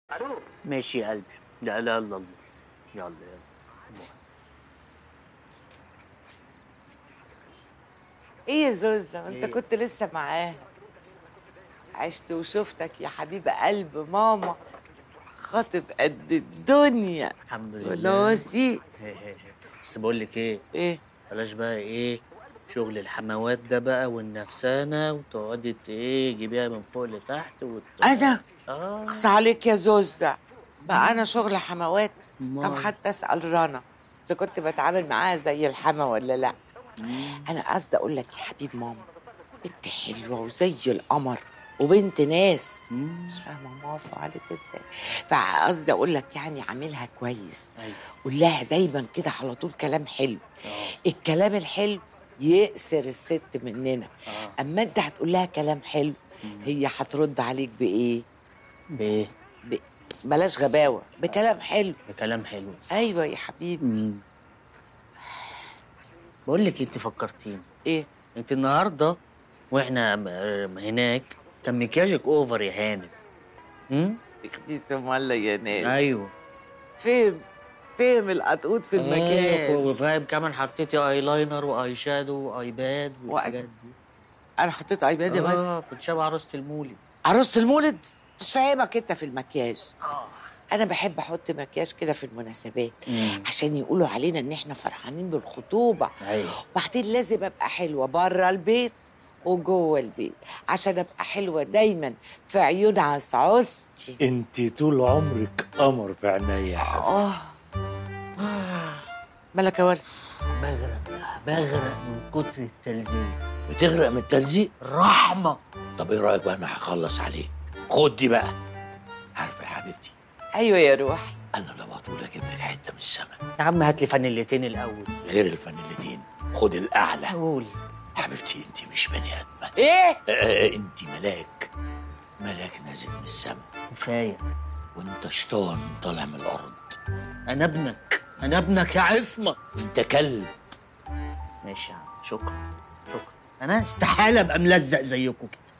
الو ماشي يا قلبي لا لا لا الله يلا يلا ايه يا زوزة انت إيه؟ كنت لسه معاها عشت وشفتك يا حبيب قلب ماما خاطب قد الدنيا الحمد لله ولوسي بس بقول لك ايه ايه بلاش بقى ايه شغل الحموات ده بقى والنفسانة وتقعدي ت- ايه جيبيها من فوق لتحت وت... انا اه اخص عليك يا زوزة بقى انا شغل حموات طب أمال. حتى اسال رنا اذا كنت بتعامل معاها زي الحما ولا لا مم. انا قصدي اقول لك يا حبيب ماما بنت حلوه وزي القمر وبنت ناس مم. مش فاهمه موافقه عليك ازاي فقصدي اقول لك يعني عاملها كويس ايوه قول لها دايما كده على طول كلام حلو اه الكلام الحلو يأسر الست مننا اه اما انت هتقول لها كلام حلو مم. هي هترد عليك بايه بايه بلاش غباوه بكلام حلو بكلام حلو ايوه يا حبيبي مم. بقول لك انت فكرتيني ايه انت النهارده واحنا م- هناك كان مكياجك اوفر يا هانم امم اختي سم الله يا ناس ايوه فهم فهم القطقوط في آه، المكياج وفاهم كمان حطيتي اي لاينر واي شادو وايباد والحاجات دي انا حطيت ايباد يا بنت اه كنت شبه عروسه المولد عروسه المولد مش فاهمك انت في المكياج اه انا بحب احط مكياج كده في المناسبات عشان يقولوا علينا ان احنا فرحانين بالخطوبه ايوه وبعدين لازم ابقى حلوه بره البيت وجوه البيت عشان ابقى حلوه دايما في عيون عصعوستي انت طول عمرك قمر في عينيا يا حبيبي اه مالك يا ولد بغرق بغرق من كتر التلزيق بتغرق من التلزيق رحمه طب ايه رايك بقى انا هخلص عليك خد دي بقى عارفه يا حبيبتي ايوه يا روحي انا لو هطول اجيب لك حته من السما يا عم هات لي فانيلتين الاول غير الفانيلتين خد الاعلى قول حبيبتي انت مش بني ادمه ايه آه، آه، انت ملاك ملاك نازل من السما كفايه وانت شيطان طالع من الارض انا ابنك انا ابنك يا عصمه انت كلب ماشي يا عم شكرا شكرا انا استحاله ابقى ملزق زيكم كده